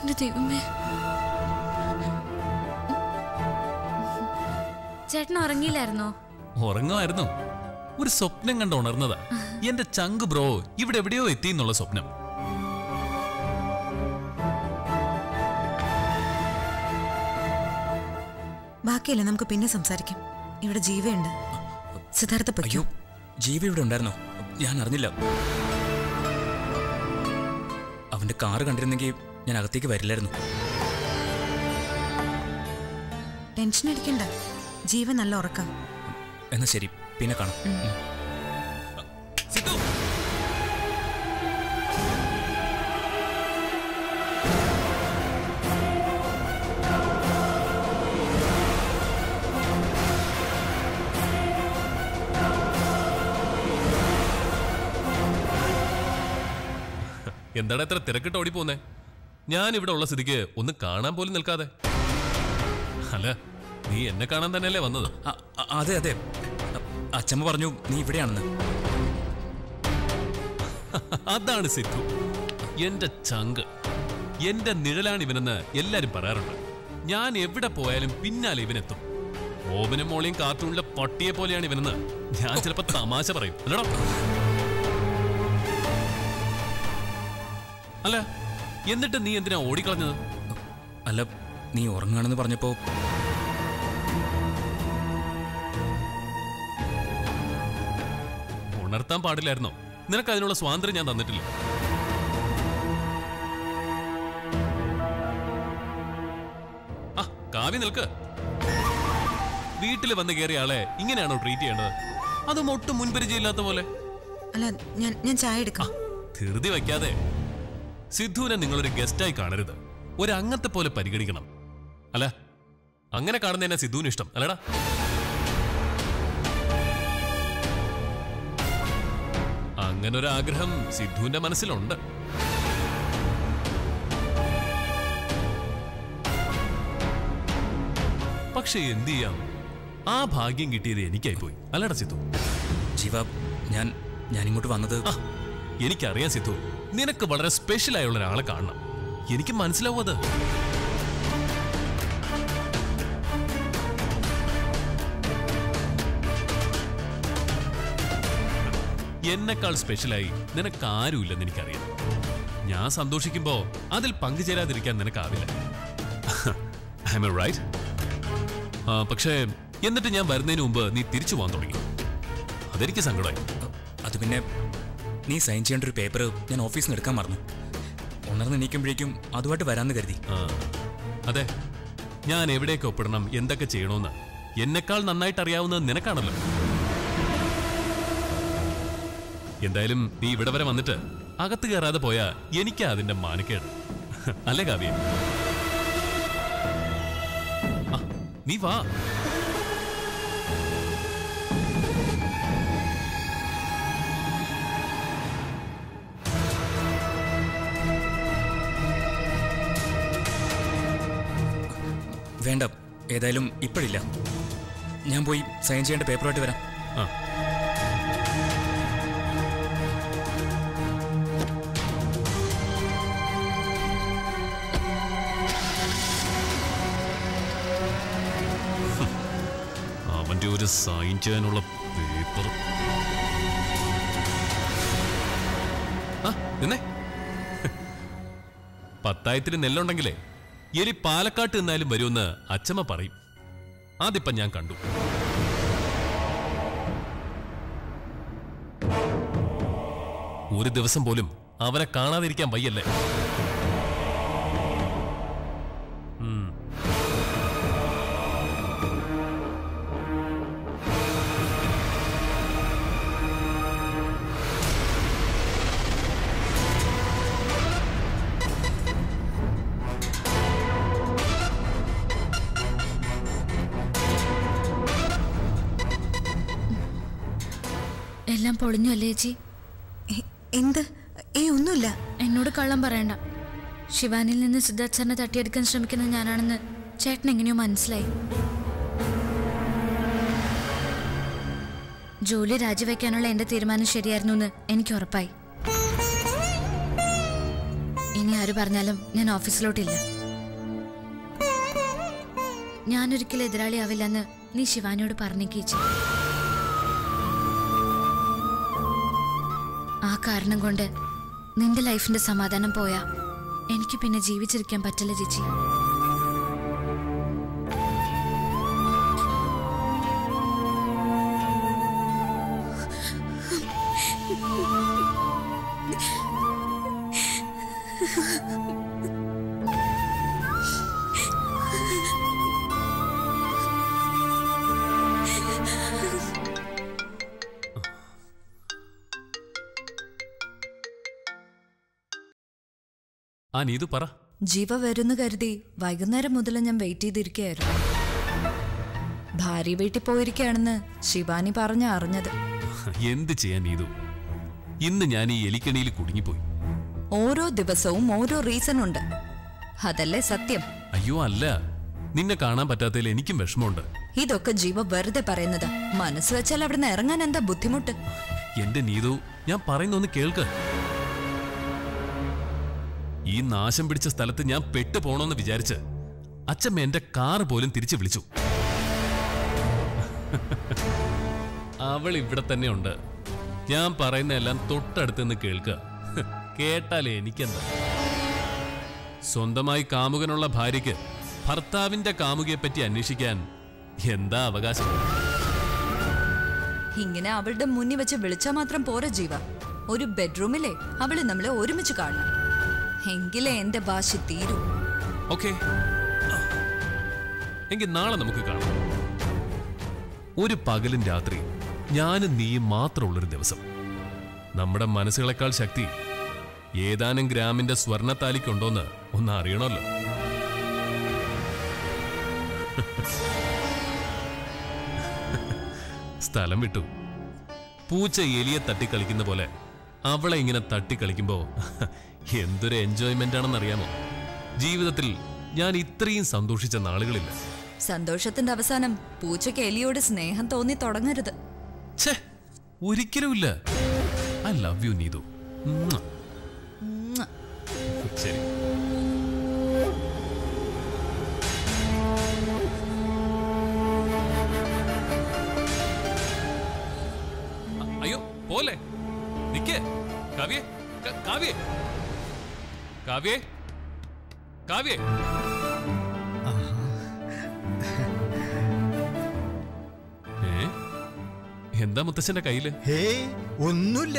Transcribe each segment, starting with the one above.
എന്റെ ദൈവമേ ചേട്ടൻ ഉറങ്ങിയില്ലായിരുന്നോ ഉറങ്ങുമായിരുന്നു ഒരു സ്വപ്നം കണ്ട് ഉണർന്നതാ എന്റെ ചങ്ക് ബ്രോ ഇവിടെ എവിടെയോ എത്തി എന്നുള്ള സ്വപ്നം ബാക്കിയല്ല നമുക്ക് പിന്നെ സംസാരിക്കാം ഇവിടെ ജീവയുണ്ട് സിദ്ധാർത്ഥ പൊയ്ക്കോ അയ്യോ ജീവ ഇവിടെ ഉണ്ടായിരുന്നോ ഞാൻ അറിഞ്ഞില്ല അവന്റെ കാറ് കണ്ടിരുന്നെങ്കിൽ ഞാൻ അകത്തേക്ക് വരില്ലായിരുന്നു ടെൻഷൻ അടിക്കണ്ട ജീവ നല്ല ഉറക്കാം എന്നാ ശരി പിന്നെ കാണാം ഉം. സിദ്ധു എന്താണ് എത്ര തിരക്കിട്ട് ഓടിപ്പോന്നേ ഞാൻ ഇവിടെ ഉള്ള സ്ഥിതിക്ക് ഒന്ന് കാണാൻ പോലും നിൽക്കാതെ അല്ല നീ എന്നെ കാണാൻ തന്നെയല്ലേ വന്നത് അ- അ- അതെ അതെ അ- അച്ചമ്മ പറഞ്ഞു നീ ഇവിടെയാണെന്ന് അതാണ് സിദ്ധു എന്റെ ചങ്ക് എന്റെ നിഴലാണ് ഇവനെന്ന് എല്ലാരും പറയാറുണ്ട് ഞാൻ എവിടെ പോയാലും പിന്നാലെ ഇവനെത്തും ഓമനും മോളിയും കാർട്ടൂണിലെ പട്ടിയെ പോലെയാണ് ഇവനെന്ന് ഞാൻ ചിലപ്പോ തമാശ പറയും അല്ലടോ അല്ല എന്നിട്ട് നീ എന്തിനാ ഓടിക്കളഞ്ഞത് അല്ല നീ ഉറങ്ങാണെന്ന് പറഞ്ഞപ്പോ ഉണർത്താൻ പാടില്ലായിരുന്നോ നിനക്ക് അതിനുള്ള സ്വാതന്ത്ര്യം ഞാൻ തന്നിട്ടില്ല ആ കാവ്യ നിൽക്ക് വീട്ടിൽ വന്ന് കയറിയ ആളെ ഇങ്ങനെയാണോ ട്രീറ്റ് ചെയ്യേണ്ടത് അതും ഒട്ടും മുൻപരിചയമില്ലാത്ത പോലെ അല്ല ഞാൻ ഞാൻ ചായ എടുക്കാം ധൃതി വയ്ക്കാതെ സിദ്ധുവിനെ നിങ്ങളൊരു ഗസ്റ്റായി കാണരുത് ഒരു അംഗത്തെ പോലെ പരിഗണിക്കണം അല്ല അങ്ങനെ കാണുന്നതന്നെ സിദ്ധുവിന് ഇഷ്ടം അല്ലടാ അങ്ങനെ ഒരു ആഗ്രഹം സിദ്ധുവിന്റെ മനസ്സിലുണ്ട് പക്ഷെ എന്ത് ചെയ്യാം ആ ഭാഗ്യം കിട്ടിയത് എനിക്കായി പോയി അല്ലടാ സിദ്ധു ജീവ ഞാൻ ഞാൻ ഇങ്ങോട്ട് വന്നത് ആ, എനിക്കറിയാം സിദ്ധു നിനക്ക് വളരെ സ്പെഷ്യൽ ആയുള്ള ഒരാളെ കാണണം എനിക്ക് മനസ്സിലാവും അത് എന്നെക്കാൾ സ്പെഷ്യലായി നിനക്ക് ആരുമില്ലെന്ന് എനിക്കറിയാം ഞാൻ സന്തോഷിക്കുമ്പോ അതിൽ പങ്കുചേരാതിരിക്കാൻ നിനക്കാവില്ല ഐ എം റൈറ്റ് പക്ഷേ എന്നിട്ട് ഞാൻ വരുന്നതിന് മുമ്പ് നീ തിരിച്ചു പോകാൻ തുടങ്ങി അതെനിക്ക് സങ്കടമായി അത് പിന്നെ നീ സൈൻ ചെയ്യേണ്ട ഒരു പേപ്പർ ഞാൻ ഓഫീസിൽ നിന്ന് എടുക്കാൻ മറന്നു ഉണർന്ന് എണീക്കുമ്പോഴേക്കും അതുമായിട്ട് വരാമെന്ന് കരുതി ആ, അതെ ഞാൻ എവിടെയൊക്കെ ഒപ്പിടണം എന്തൊക്കെ ചെയ്യണമെന്ന് എന്നെക്കാൾ നന്നായിട്ട് അറിയാവുന്നത് നിനക്കാണല്ലോ എന്തായാലും നീ ഇവിടെ വരെ വന്നിട്ട് അകത്ത് കയറാതെ പോയാ എനിക്കാ അതിന്റെ മാനക്കേട് അല്ലേ കാവ്യ ആ, നീ വാ വേണ്ട ഏതായാലും ഇപ്പോഴില്ല ഞാൻ പോയി സൈൻ ചെയ്യേണ്ട പേപ്പറുമായിട്ട് വരാം ആ അവന്റെ ഒരു സൈൻ ചെയ്യാനുള്ള പേപ്പർ ആ നിന്നേ പത്തായത്തിന് നെല്ലുണ്ടെങ്കിലേ എലി പാലക്കാട്ട് നിന്നാലും വരുമെന്ന് അച്ചമ്മ പറയും അതിപ്പം ഞാൻ കണ്ടു ഒരു ദിവസം പോലും അവനെ കാണാതിരിക്കാൻ വയ്യല്ലേ ഉം. എല്ലാം പൊളിഞ്ഞു അല്ലേ ചേച്ചി എ- എന്ത് ഏ ഒന്നുമില്ല എന്നോട് കള്ളം പറയണ്ട ശിവാനിൽ നിന്ന് സിദ്ധാർത്ഥ് സാറിനെ തട്ടിയെടുക്കാൻ ശ്രമിക്കുന്നത് ഞാനാണെന്ന് ചേട്ടൻ എങ്ങനെയോ മനസ്സിലായി ജോലി രാജിവെക്കാനുള്ള എന്റെ തീരുമാനം ശരിയായിരുന്നു എന്ന് എനിക്ക് ഉറപ്പായി ഇനി ആര് പറഞ്ഞാലും ഞാൻ ഓഫീസിലോട്ടില്ല ഞാനൊരിക്കലും എതിരാളിയാവില്ലെന്ന് നീ ശിവാനിയോട് പറഞ്ഞേക്കിച്ചു ആ കാരണം കൊണ്ട് നിന്റെ ലൈഫിന്റെ സമാധാനം പോയാ എനിക്ക് പിന്നെ ജീവിച്ചിരിക്കാൻ പറ്റില്ല ചേച്ചി ആ നീതു പറ ജീവ വരുന്നു കരുതി വൈകുന്നേരം മുതൽ ഞാൻ വെയിറ്റ് ചെയ്തിരിക്കുകയായിരുന്നു ഭാര്യ വീട്ടിൽ പോയിരിക്കുകയാണെന്ന് ശിവാനി പറഞ്ഞ അറിഞ്ഞത് എന്ത് ചെയ്യാൻ നീതു ഇന്ന് ഞാൻ ഈ എലിക്കണിയിൽ കുടുങ്ങിപ്പോയി ഓരോ ദിവസവും ഓരോ റീസൺ ഉണ്ട് അതല്ലേ സത്യം അയ്യോ അല്ല നിന്നെ കാണാൻ പറ്റാത്തതിൽ എനിക്കും വിഷമമുണ്ട് ഇതൊക്കെ ജീവ വെറുതെ പറയുന്നത് മനസ്സ് വെച്ചാൽ അവിടുന്ന് ഇറങ്ങാൻ എന്താ ബുദ്ധിമുട്ട് എന്റെ നീതു ഞാൻ പറയുന്ന ഒന്ന് കേൾക്ക് ഈ നാശം പിടിച്ച സ്ഥലത്ത് ഞാൻ പെട്ടു പോണോന്ന് വിചാരിച്ച് അച്ഛമ്മ എന്റെ കാറ് പോലും തിരിച്ചു വിളിച്ചു അവൾ ഇവിടെ തന്നെ ഉണ്ട് ഞാൻ പറയുന്ന എല്ലാം തൊട്ടടുത്ത് നിന്ന് കേൾക്കുക കേട്ടാലേ എനിക്കെന്താ സ്വന്തമായി കാമുകനുള്ള ഭാര്യയ്ക്ക് ഭർത്താവിന്റെ കാമുകയെ പറ്റി അന്വേഷിക്കാൻ എന്താ അവകാശം ഇങ്ങനെ അവളുടെ മുന്നിൽ വെച്ച് വിളിച്ചാൽ മാത്രം പോരാ ജീവ ഒരു ബെഡ്റൂമിലെ അവള് നമ്മളെ ഒരുമിച്ച് കാണണം എങ്കിലേ എന്റെ വാശി തീരൂ ഓക്കെ എങ്കിൽ നാളെ നമുക്ക് കാണാം ഒരു പകലും രാത്രി ഞാനും നീയും മാത്രമുള്ളൊരു ദിവസം നമ്മുടെ മനസ്സുകളെക്കാൾ ശക്തി ഏതാനും ഗ്രാമിന്റെ സ്വർണത്താലിക്കുണ്ടോന്ന് ഒന്ന് അറിയണമല്ലോ സ്ഥലം വിട്ടു പൂച്ച എലിയെ തട്ടിക്കളിക്കുന്ന പോലെ അവളെ ഇങ്ങനെ തട്ടിക്കളിക്കുമ്പോ എന്തൊരു എൻജോയ്മെന്റ് ആണെന്ന് അറിയാമോ ജീവിതത്തിൽ ഞാൻ ഇത്രയും സന്തോഷിച്ച നാളുകളില്ല സന്തോഷത്തിന്റെ അവസാനം പൂച്ചയ്ക്ക് എലിയോട് സ്നേഹം തോന്നി തുടങ്ങരുത് ഛേ ഒരിക്കലുമില്ല ഐ ലവ് യു നീതു ഉമ്മുവ. ഉമ്മുവ. ശരി അ- അയ്യോ പോലെ നിക്കേ കാവ്യേ ക- കാവ്യേ കാവ്യേ കാവ്യേ ഏ എന്താ മുത്തച്ഛന്റെ കയ്യില് ഹേ ഒന്നുമില്ല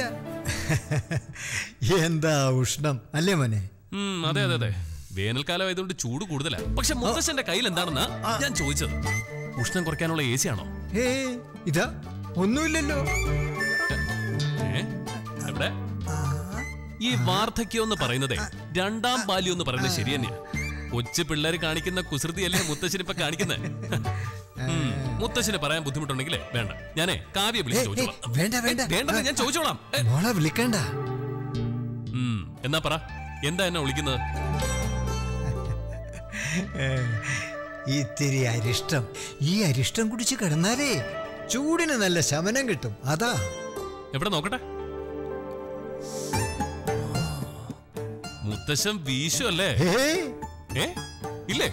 എന്താ ഉഷ്ണം അല്ലേ മോനെ ഉം, അതെ അതെ അതെ വേനൽക്കാലം ആയതുകൊണ്ട് ചൂട് കൂടുതലാ പക്ഷെ മുത്തശ്ശന്റെ കയ്യിൽ എന്താണെന്നാ ഞാൻ ചോദിച്ചത് ഉഷ്ണം കുറയ്ക്കാനുള്ള എ സി ആണോ ഹേ ഇതാ ഒന്നുമില്ലല്ലോ ഏ? എവിടെ ഈ വാർദ്ധക്യം എന്ന് പറയുന്നതേ രണ്ടാം ബാല്യം എന്ന് പറയുന്നത് ശരി തന്നെയാ കൊച്ചു പിള്ളേര് കാണിക്കുന്ന കുസൃതിയല്ലേ മുത്തശ്ശന് ഇപ്പൊ കാണിക്കുന്നത് മുത്തശ്ശന് പറയാൻ ബുദ്ധിമുട്ടുണ്ടെങ്കിലേ വേണ്ട ഞാനേ കാവ്യ വിളിച്ച് ഏയ്, ചോദിച്ചോളാം ഏയ്, വേണ്ട, വേണ്ട. ഏ, വേണ്ടെന്ന് ഞാൻ ചോദിച്ചോളാം ഏ, മോളെ വിളിക്കണ്ട ഉം, എന്നാ പറ എന്താ എന്നെ വിളിക്കുന്നത് ഏ, ഇത്തിരി അരിഷ്ടം ഈ അരിഷ്ടം കുടിച്ച് കിടന്നാലേ ചൂടിന് നല്ല ശമനം കിട്ടും അതാ എവിടെ നോക്കട്ടെ മുത്തശ്ശൻ വീശു അല്ലേ ഹേ ഏ ഇല്ലേ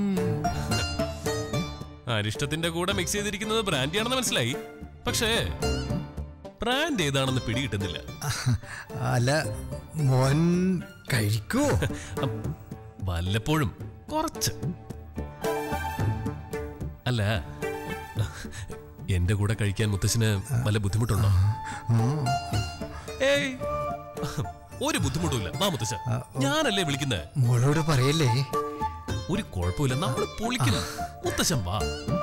അരിഷ്ടത്തിന്റെ കൂടെ മിക്സ് ചെയ്തിരിക്കുന്നത് ബ്രാൻഡിയാണെന്ന് മനസ്സിലായി പക്ഷേ ബ്രാൻഡ് ഏതാണെന്ന് പിടികിട്ടുന്നില്ല അല്ല മോൻ കഴിക്കുവോ അം, വല്ലപ്പോഴും കുറച്ച് അല്ല എന്റെ കൂടെ കഴിക്കാൻ മുത്തശ്ശന് വല്ല ബുദ്ധിമുട്ടുണ്ടോ ഏയ് ഒരു ബുദ്ധിമുട്ടുമില്ല വാ മുത്തശ്ശ ഞാനല്ലേ വിളിക്കുന്നത് മോളോട് പറയല്ലേ ഒരു കുഴപ്പമില്ല നമ്മൾ പൊളിക്കണം മുത്തശ്ശൻ വാ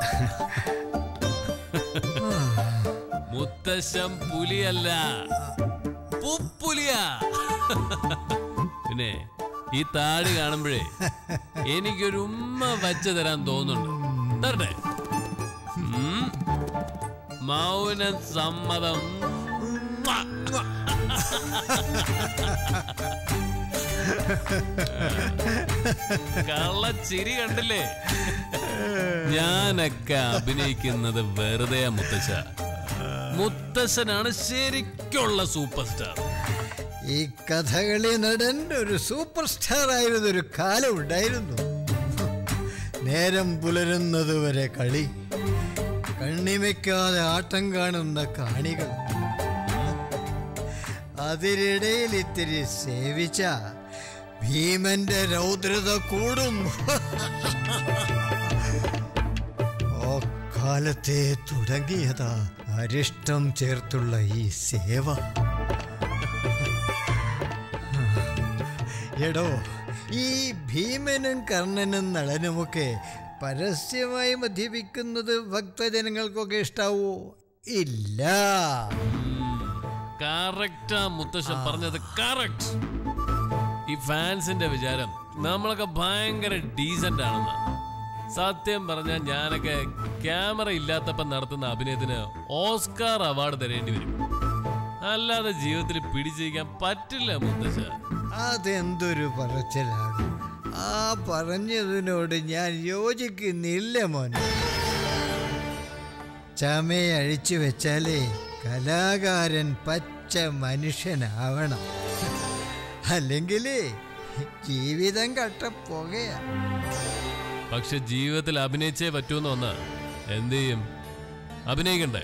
മുത്തശ്ശൻ പുലിയല്ല പുപ്പുലിയാ പിന്നെ ഈ താടി കാണുമ്പോഴേ എനിക്കൊരു ഉമ്മ വച്ചു തരാൻ തോന്നുന്നുണ്ട് തരട്ടെ ഉം. മൗന സമ്മതം കള്ളച്ചിരി കണ്ടില്ലേ ഞാനൊക്കെ അഭിനയിക്കുന്നത് വെറുതെ മുത്തശ്ശ മുത്തശ്ശനാണ് ശരിക്കുള്ള സൂപ്പർ സ്റ്റാർ ഈ കഥകളി നടൻ ഒരു സൂപ്പർ സ്റ്റാർ ആയിരുന്ന ഒരു കാലം ഉണ്ടായിരുന്നു നേരം പുലരുന്നതുവരെ കളി കണ്ണിമയ്ക്കാതെ ആട്ടം കാണുന്ന കാണികൾ അതിനിടയിൽ ഇത്തിരി സേവിച്ച ഭീമന്റെ രൗദ്രത കൂടും ഓ കാലത്തെ തുടങ്ങിയതാ അരിഷ്ടം ചേർത്തുള്ള ഈ സേവ എടോ ഈ ഭീമനും കർണനും നളനുമൊക്കെ പരസ്യമായി മദ്യപിക്കുന്നത് ഭക്തജനങ്ങൾക്കൊക്കെ ഇഷ്ടാവോ ഇല്ല കറക്റ്റാ മുത്തശ്ശൻ പറഞ്ഞത് കറക്റ്റ് ഈ ഫാൻസിന്റെ വിചാരം നമ്മളൊക്കെ ഭയങ്കര ഡീസന്റ് ആണെന്ന് സത്യം പറഞ്ഞാൽ ഞാനൊക്കെ ക്യാമറ ഇല്ലാത്തപ്പം നടത്തുന്ന അഭിനയത്തിന് ഓസ്കാർ അവാർഡ് തരേണ്ടി വരും അല്ലാതെ ജീവിതത്തിൽ പിടിച്ചിരിക്കാൻ പറ്റില്ല മുത്തശ്ശ അതെന്തൊരു പറച്ചിലാണ് ആ പറഞ്ഞതിനോട് ഞാൻ യോജിക്കുന്നില്ല മോനെ ചമയെ അഴിച്ചു വെച്ചാലേ കലാകാരൻ പച്ച മനുഷ്യനാവണം അല്ലെങ്കിൽ ജീവിതം കട്ടപ്പുകയാ പക്ഷെ ജീവിതത്തിൽ അഭിനയിച്ചേ പറ്റൂന്ന് വന്ന എന്ത് ചെയ്യും അഭിനയിക്കണ്ടേ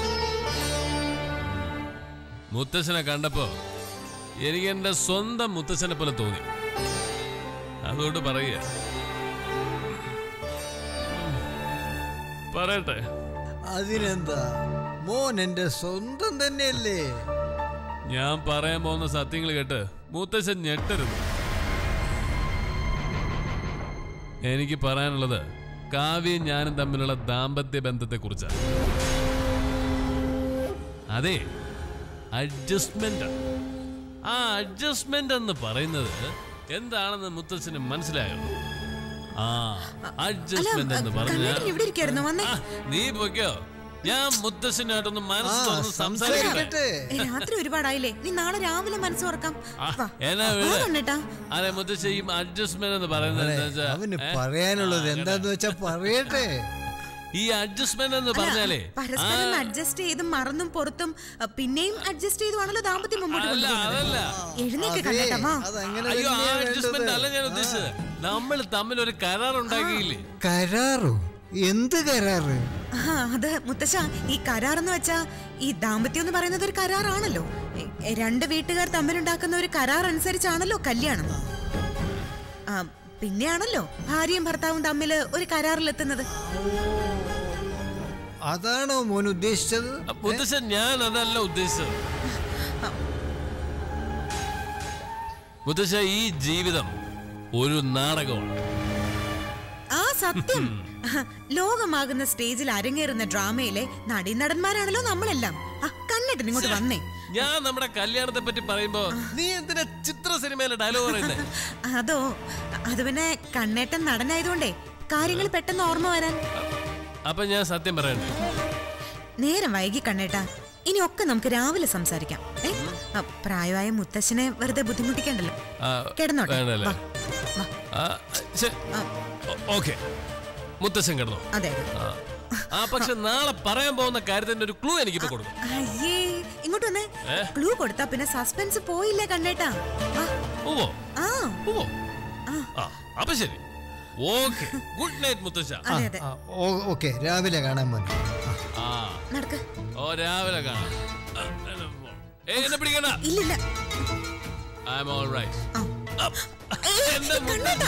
മുത്തശ്ശനെ കണ്ടപ്പോ എനിക്ക് എന്റെ സ്വന്തം മുത്തശ്ശനെ പോലെ തോന്നി അതുകൊണ്ട് പറയുക പറയട്ടെ അതിനെന്താ മോൻ എൻ്റെ സ്വന്തം തന്നെയല്ലേ ഞാൻ പറയാൻ പോകുന്ന സത്യങ്ങൾ കേട്ട് മുത്തശ്ശൻ ഞെട്ടരുത് എനിക്ക് പറയാനുള്ളത് കാവ്യയും ഞാനും തമ്മിലുള്ള ദാമ്പത്യ ബന്ധത്തെ കുറിച്ചാണ് അതെ അഡ്ജസ്റ്റ്മെന്റ് ആ അഡ്ജസ്റ്റ്മെന്റ് എന്ന് പറയുന്നത് എന്താണെന്ന് മുത്തച്ഛന് മനസ്സിലായോ ആ അഡ്ജസ്റ്റ്മെന്റ് എന്ന് പറഞ്ഞാൽ കണ്ണേട്ടൻ ഇവിടെ ഇരിക്കായിരുന്നു വന്നേ ആ, നീ പൊയ്ക്കോ ഞാൻ മുത്തശ്ശനായിട്ടൊന്ന് മനസ്സ് ആ, തുറന്ന് സംസാരിക്കട്ടെ സംസാരിക്കട്ടെ ഏ, രാത്രി ഒരുപാടായില്ലേ നീ നാളെ രാവിലെ മനസ്സ് തുറക്കാം ആ, വാ. എന്നാ വാ, വീട്? കണ്ണേട്ടാ അതെ മുത്തശ്ശ ഈ അഡ്ജസ്റ്റ്മെന്റ് എന്ന് പറയുന്നത് എന്താ വെച്ചാ, അവന് ഏ? പറയാനുള്ളത് ആ, എന്താന്ന് വെച്ചാ പറയട്ടെ ഈ അഡ്ജസ്റ്റ്മെന്റ് എന്ന് പറഞ്ഞാലേ പരസ്പരം ആ, അഡ്ജസ്റ്റ് ചെയ്തും മറന്നും പുറത്തും അ, പിന്നെയും അഡ്ജസ്റ്റ് ചെയ്തുവാണല്ലോ ദാമ്പത്യം മുമ്പോട്ട് അല്ല കൊണ്ടുപോകുന്നത് അതല്ല എഴുന്നേക്ക് അതേ, കണ്ണേട്ടാ വാ അതങ്ങനെ അയ്യോ ആ തന്നെയാ അഡ്ജസ്റ്റ്മെന്റ് അല്ല വേണ്ടത്. ഞാൻ ഉദ്ദേശിച്ചത് നമ്മൾ തമ്മിൽ ഒരു കരാർ ഉണ്ടാക്കിയില്ലേ കരാറോ എന്ത് കരാറ് ആ, അത് മുത്തശ്ശ ഈ കരാർ എന്ന് വെച്ചാ ഈ ദാമ്പത്യം എന്ന് പറയുന്നത് ഒരു കരാറാണല്ലോ എ, രണ്ട് വീട്ടുകാർ തമ്മിലുണ്ടാക്കുന്ന ഒരു കരാർ അനുസരിച്ചാണല്ലോ കല്യാണം ആ, പിന്നെയാണല്ലോ ഭാര്യയും ഭർത്താവും തമ്മിൽ ഒരു കരാറിലെത്തുന്നത് അതാണോ മോൻ ഉദ്ദേശിച്ചത് മുത്തശ്ശൻ ഞാൻ അതല്ല ഉദ്ദേശിച്ചത് മുത്തശ്ശ ഈ ജീവിതം ഒരു നാടകമാണ് ആ സത്യം ലോകമാകുന്ന സ്റ്റേജിൽ അരങ്ങേറുന്ന ഡ്രാമയിലെ നടീനടന്മാരാണല്ലോ നമ്മളെല്ലാം ആ കണ്ണിട്ട് ഇങ്ങോട്ട് വന്നേ ഞാൻ നമ്മുടെ കല്യാണത്തെ പറ്റി പറയുമ്പോ നീ എന്തിനാ ചിത്ര സിനിമയിലെ ഡയലോഗ് പറയുന്നത് അതോ അത് പിന്നെ കണ്ണേട്ടൻ നടനായതുകൊണ്ടേ കാര്യങ്ങൾ പെട്ടെന്ന് ഓർമ്മ വരാൻ അപ്പൊ ഞാൻ സത്യം പറയണ്ടേ നേരം വൈകി കണ്ണേട്ടാ ഇനി ഒക്കെ നമുക്ക് രാവിലെ സംസാരിക്കാം ഏ ആ, പ്രായമായ മുത്തശ്ശനെ വെറുതെ ബുദ്ധിമുട്ടിക്കണ്ടല്ലോ ആ, കിടന്നോട്ടെ വേണ്ടല്ലേ? വാ, വാ. ആ, ശരി. ആ, ഓ- ഓക്കെ മുത്തശ്ശൻ കിടന്നോ അതെ ആ. ആ പക്ഷെ നാളെ പറയാൻ പോകുന്ന കാര്യത്തിന്റെ ഒരു ക്ലൂ എനിക്കിപ്പോ കൊടുക്കും അയ്യേ ഇങ്ങോട്ട് വന്നേ ക്ലൂ കൊടുത്താ പിന്നെ സസ്പെൻസ് പോയില്ലേ കണ്ണേട്ടാ വാ. ഓവോ ആ ഓവോ ആ അപ്പൊ ശരി ഓക്കെ ഗുഡ് നൈറ്റ് മുത്തശ്ശ അതെ അതെ ഓക്കെ രാവിലെ കാണാൻ മോനെ ആ, ആ നടക്ക് ഓ രാവിലെ കാണാം ആ, ഏ എന്നെ പിടിക്കണ്ട ഇല്ലില്ല ഐ എം ഓൾ റൈറ്റ് ആ. എന്റെ മുത്തശ്ശ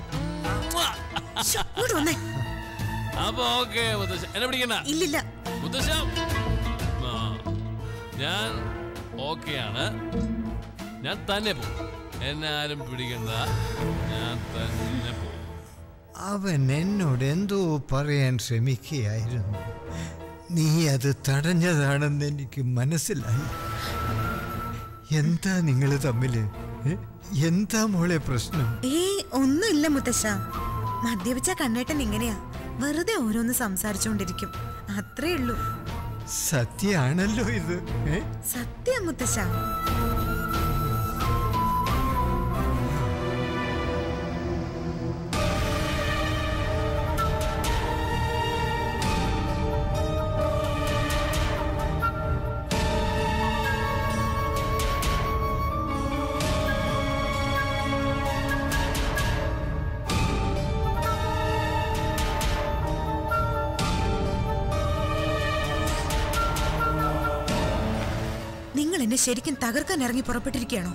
ശ്ശോ, ഇങ്ങോട്ട് വന്നേ അപ്പൊ ഓക്കെ മുത്തശ്ശ എന്നെ പിടിക്കണ്ട ഇല്ലില്ല മുത്തശ്ശ ആ, ഞാൻ ഓക്കെയാണ് ഞാൻ തന്നെ പോകും എന്നെ ആരും പിടിക്കണ്ട ഞാൻ തന്നെ പോകും അവൻ എന്നോട് എന്തോ പറയാൻ ശ്രമിക്കുകയായിരുന്നു നീ അത് തടഞ്ഞതാണെന്ന് എനിക്ക് മനസ്സിലായി എന്താ നിങ്ങൾ തമ്മില് ഏ? എന്താ മോളെ പ്രശ്നം ഏയ് ഒന്നുമില്ല മുത്തശ്ശ മദ്യപിച്ച കണ്ണേട്ടൻ ഇങ്ങനെയാ വെറുതെ ഓരോന്ന് സംസാരിച്ചുകൊണ്ടിരിക്കും അത്രേ ഉള്ളൂ സത്യാണല്ലോ ഇത് ഏ? സത്യം മുത്തശ്ശ നിങ്ങൾ എന്നെ ശരിക്കും തകർക്കാൻ ഇറങ്ങി പുറപ്പെട്ടിരിക്കുകയാണോ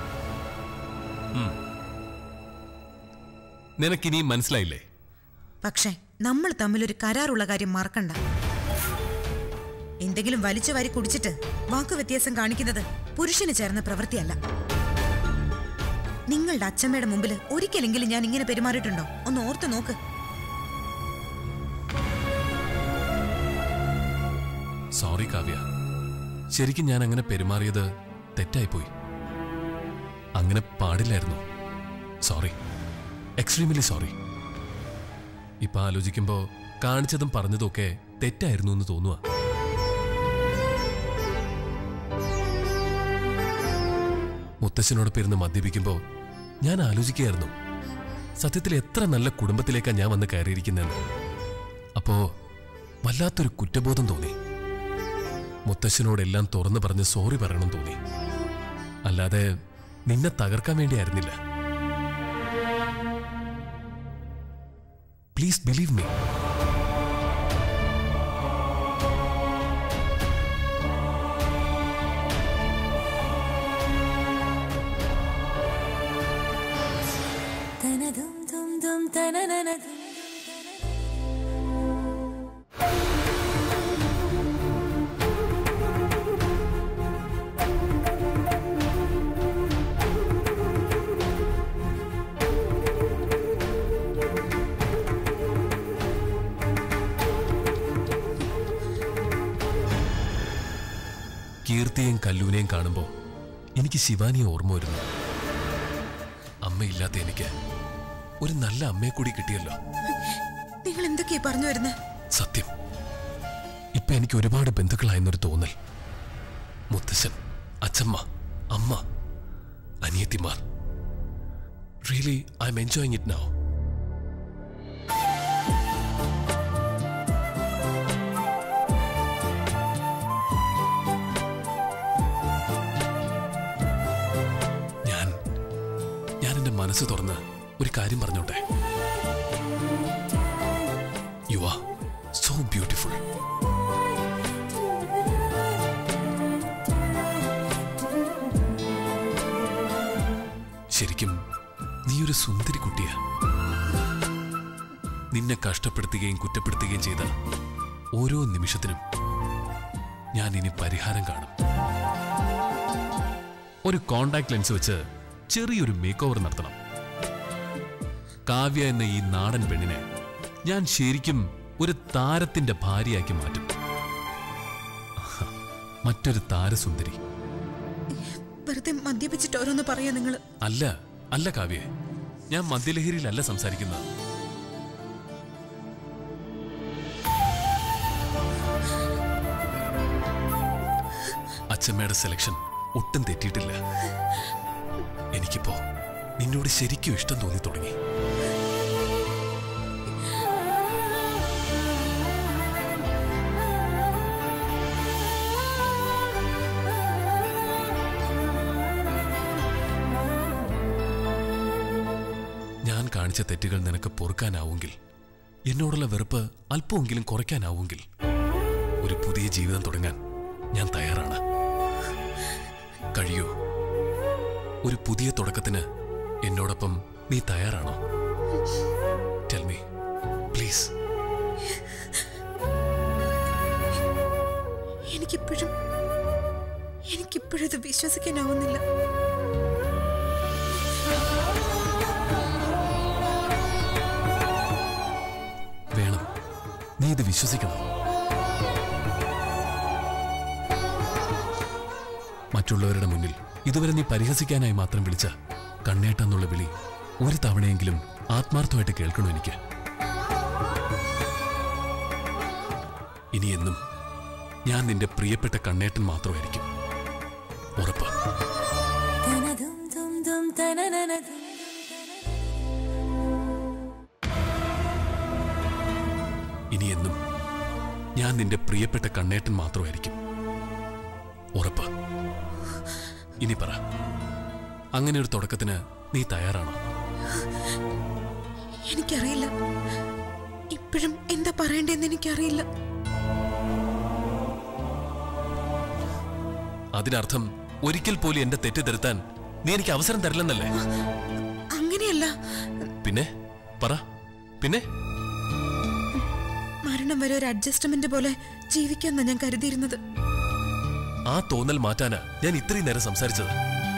നിനക്കിനിയും മനസ്സിലായില്ലേ പക്ഷേ നമ്മൾ തമ്മിലൊരു കരാറുള്ള കാര്യം മറക്കണ്ട എന്തെങ്കിലും വലിച്ചു വാരി കുടിച്ചിട്ട് വാക്കു വ്യത്യാസം കാണിക്കുന്നത് പുരുഷന് ചേർന്ന പ്രവൃത്തിയല്ല നിങ്ങളുടെ അച്ഛമ്മയുടെ മുമ്പിൽ ഒരിക്കലെങ്കിലും ഞാൻ ഇങ്ങനെ പെരുമാറിയിട്ടുണ്ടോ ഒന്ന് ഓർത്തു നോക്ക് സോറി കാവ്യ ശരിക്കും ഞാൻ അങ്ങനെ പെരുമാറിയത് തെറ്റായിപ്പോയി അങ്ങനെ പാടില്ലായിരുന്നു സോറി എക്സ്ട്രീംലി സോറി ഇപ്പൊ ആലോചിക്കുമ്പോ കാണിച്ചതും പറഞ്ഞതും ഒക്കെ തെറ്റായിരുന്നു എന്ന് തോന്നുക മുത്തശ്ശനോടൊപ്പം ഇരുന്ന് മദ്യപിക്കുമ്പോ ഞാൻ ആലോചിക്കുകയായിരുന്നു സത്യത്തിൽ എത്ര നല്ല കുടുംബത്തിലേക്കാ ഞാൻ വന്ന് കയറിയിരിക്കുന്നതെന്ന് അപ്പോ വല്ലാത്തൊരു കുറ്റബോധം തോന്നി മുത്തശ്ശനോടെല്ലാം തുറന്നു പറഞ്ഞ് സോറി പറയണം തോന്നി അല്ലാതെ നിന്നെ തകർക്കാൻ വേണ്ടിയായിരുന്നില്ല പ്ലീസ് ബിലീവ് മീ കീർത്തിയെയും കല്ലൂനെയും കാണുമ്പോ എനിക്ക് ശിവാനിയെ ഓർമ്മ വരുന്നു അമ്മയില്ലാത്ത എനിക്ക് ഒരു നല്ല അമ്മയെ കൂടി കിട്ടിയല്ലോ നിങ്ങൾ എന്തൊക്കെയാ പറഞ്ഞു വരുന്നത് സത്യം ഇപ്പൊ എനിക്ക് ഒരുപാട് ബന്ധുക്കളായെന്നൊരു തോന്നൽ മുത്തശ്ശൻ അച്ഛമ്മ അമ്മ അനിയത്തിമാർ really I'm enjoying it now ഞാൻ ഞാൻ എന്റെ മനസ്സ് തുറന്ന് ഒരു കാര്യം പറഞ്ഞോട്ടെ യു ആർ സോ ബ്യൂട്ടിഫുൾ ശരിക്കും നീ ഒരു സുന്ദരി കുട്ടിയാ നിന്നെ കഷ്ടപ്പെടുത്തുകയും കുറ്റപ്പെടുത്തുകയും ചെയ്ത ഓരോ നിമിഷത്തിനും ഞാൻ ഇനി പരിഹാരം കാണും ഒരു കോണ്ടാക്ട് ലെൻസ് വെച്ച് ചെറിയൊരു മേക്ക് ഓവർ നടത്തണം കാവ്യ എന്ന ഈ നാടൻ പെണ്ണിനെ ഞാൻ ശരിക്കും ഒരു താരത്തിന്റെ ഭാര്യയാക്കി മാറ്റും ആഹാ, മറ്റൊരു താരസുന്ദരി വെറുതെ മദ്യപിച്ചിട്ട് ഓരോന്ന് പറയാ നിങ്ങൾ അല്ല അല്ല കാവ്യ ഞാൻ മദ്യലഹരിയിലല്ല സംസാരിക്കുന്നത് അച്ഛമ്മയുടെ സെലക്ഷൻ ഒട്ടും തെറ്റിയിട്ടില്ല എനിക്കിപ്പോ നിന്നോട് ശരിക്കും ഇഷ്ടം തോന്നി തുടങ്ങി ഞാൻ കാണിച്ച തെറ്റുകൾ നിനക്ക് പൊറുക്കാനാവുമെങ്കിൽ എന്നോടുള്ള വെറുപ്പ് അല്പമെങ്കിലും കുറയ്ക്കാനാവുമെങ്കിൽ ഒരു പുതിയ ജീവിതം തുടങ്ങാൻ ഞാൻ തയ്യാറാണ് കഴിയൂ ഒരു പുതിയ തുടക്കത്തിന് എന്നോടൊപ്പം നീ തയ്യാറാണോ ടെൽ മീ പ്ലീസ് എനിക്കിപ്പോഴും എനിക്കിപ്പോഴും ഇത് വിശ്വസിക്കാനാവുന്നില്ല വേണം നീ ഇത് വിശ്വസിക്കണം മറ്റുള്ളവരുടെ മുന്നിൽ ഇതുവരെ നീ പരിഹസിക്കാനായി മാത്രം വിളിച്ച കണ്ണേട്ടെന്നുള്ള വിളി ഒരു തവണയെങ്കിലും ആത്മാർത്ഥമായിട്ട് കേൾക്കണോ എനിക്ക് ഇനി എന്നും ഞാൻ നിന്റെ പ്രിയപ്പെട്ട കണ്ണേട്ടൻ മാത്രമായിരിക്കും ഉറപ്പ് ഇനി എന്നും ഞാൻ നിന്റെ പ്രിയപ്പെട്ട കണ്ണേട്ടൻ മാത്രമായിരിക്കും ഉറപ്പ് ഇനി പറ അങ്ങനെ ഒരു തുടക്കത്തിന് നീ തയ്യാറാണോ എനിക്കറിയില്ല ഇപ്പോഴും എന്താ പറയണ്ടേന്ന് എനിക്കറിയില്ല അതിനർത്ഥം ഒരിക്കൽ പോലും എന്റെ തെറ്റ് തിരുത്താൻ നീ എനിക്ക് അവസരം തരില്ലെന്നല്ലേ അങ്ങനെയല്ല പിന്നെ പറ പിന്നെ മരണം വരെ ഒരു അഡ്ജസ്റ്റ്മെന്റ് പോലെ ജീവിക്കാന്നാ ഞാൻ കരുതിയിരുന്നത് ആ തോന്നൽ മാറ്റാനാ ഞാൻ ഇത്രയും നേരം സംസാരിച്ചത്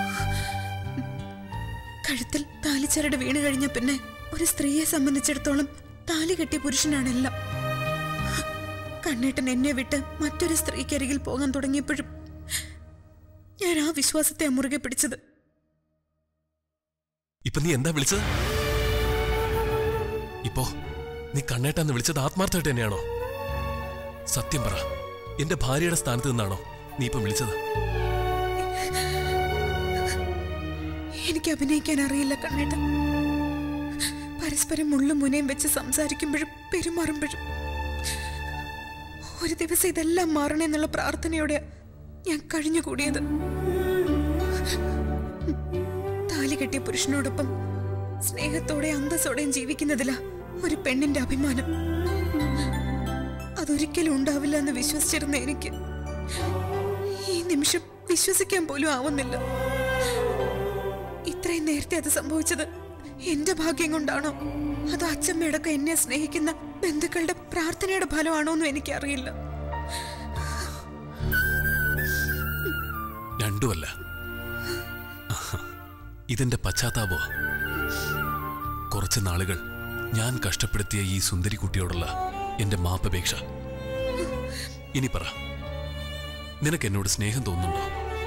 കഴുത്തിൽ താലിച്ചരട് വീണ് കഴിഞ്ഞ പിന്നെ ഒരു സ്ത്രീയെ സംബന്ധിച്ചിടത്തോളം താലി കെട്ടിയ പുരുഷനാണെല്ലാം കണ്ണേട്ടൻ എന്നെ വിട്ട് മറ്റൊരു സ്ത്രീക്കരികിൽ പോകാൻ തുടങ്ങിയപ്പോഴും ഞാൻ ആ വിശ്വാസത്തെ മുറുകെ പിടിച്ചത് ഇപ്പൊ നീ എന്താ വിളിച്ചത് ഇപ്പോ നീ കണ്ണേട്ടാന്ന് വിളിച്ചത് ആത്മാർത്ഥമായിട്ട് തന്നെയാണോ സത്യം പറ എന്റെ ഭാര്യയുടെ സ്ഥാനത്ത് നിന്നാണോ നീ ഇപ്പം വിളിച്ചത് എനിക്ക് അഭിനയിക്കാൻ അറിയില്ല കണ്ണേട്ടൻ പരസ്പരം മുള്ളും മുനയും വെച്ച് സംസാരിക്കുമ്പോഴും പെരുമാറുമ്പോഴും ഒരു ദിവസം ഇതെല്ലാം മാറണമെന്നുള്ള പ്രാർത്ഥനയോടെ ഞാൻ കഴിഞ്ഞുകൂടിയത് താലി കെട്ടിയ പുരുഷനോടൊപ്പം സ്നേഹത്തോടെ അന്തസ്സോടെയും ജീവിക്കുന്നതിലാ ഒരു പെണ്ണിന്റെ അഭിമാനം അതൊരിക്കലും ഉണ്ടാവില്ല എന്ന് വിശ്വസിച്ചിരുന്ന എനിക്ക് ഈ നിമിഷം വിശ്വസിക്കാൻ പോലും ആവുന്നില്ല ഇത്രയും നേരത്തെ അത് സംഭവിച്ചത് എന്റെ ഭാഗ്യം കൊണ്ടാണോ അതോ അച്ഛമ്മയടക്കം എന്നെ സ്നേഹിക്കുന്ന ബന്ധുക്കളുടെ പ്രാർത്ഥനയുടെ ഫലമാണോ എന്നും എനിക്കറിയില്ല രണ്ടുമല്ല ഇതിന്റെ പശ്ചാത്താപോ കുറച്ച് നാളുകൾ ഞാൻ കഷ്ടപ്പെടുത്തിയ ഈ സുന്ദരി കുട്ടിയോടുള്ള എന്റെ മാപ്പപേക്ഷ ഇനി പറ നിനക്ക് എന്നോട് സ്നേഹം തോന്നുന്നുണ്ടോ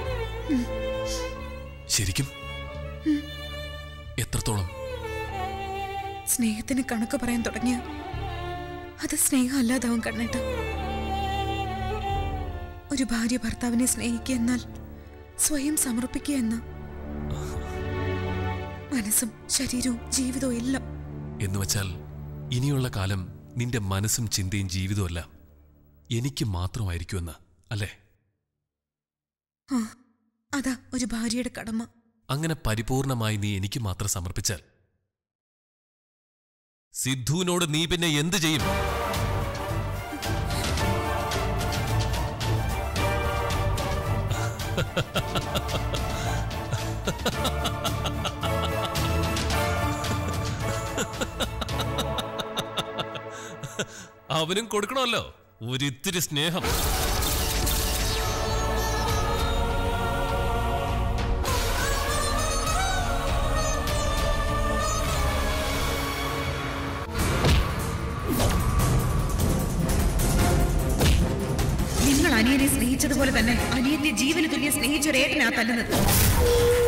ശരിക്കും എത്രത്തോളം സ്നേഹത്തിന് കണക്ക് പറയാൻ തുടങ്ങിയ അത് സ്നേഹം അല്ലാതാവും കണ്ണേട്ട ഒരു ഭാര്യ ഭർത്താവിനെ സ്നേഹിക്കുക എന്നാൽ സ്വയം സമർപ്പിക്കുക എന്ന മനസ്സും ശരീരവും ജീവിതവും എല്ലാം എന്ന് വച്ചാൽ ഇനിയുള്ള കാലം നിന്റെ മനസ്സും ചിന്തയും ജീവിതവുമെല്ലാം എനിക്ക് മാത്രമായിരിക്കുമെന്ന് അല്ലേ ആ അതാ ഒരു ഭാര്യയുടെ കടമ അങ്ങനെ പരിപൂർണമായി നീ എനിക്ക് മാത്രം സമർപ്പിച്ചാൽ സിദ്ധുവിനോട് നീ പിന്നെ എന്ത് ചെയ്യും അവനും കൊടുക്കണമല്ലോ ഒരിത്തിരി സ്നേഹം നിങ്ങൾ അനിയനെ സ്നേഹിച്ചതുപോലെ തന്നെ അനിയന്റെ ജീവന് തുല്യ സ്നേഹിച്ച ഒരു ഏട്ടനാ തല്ലുന്നത്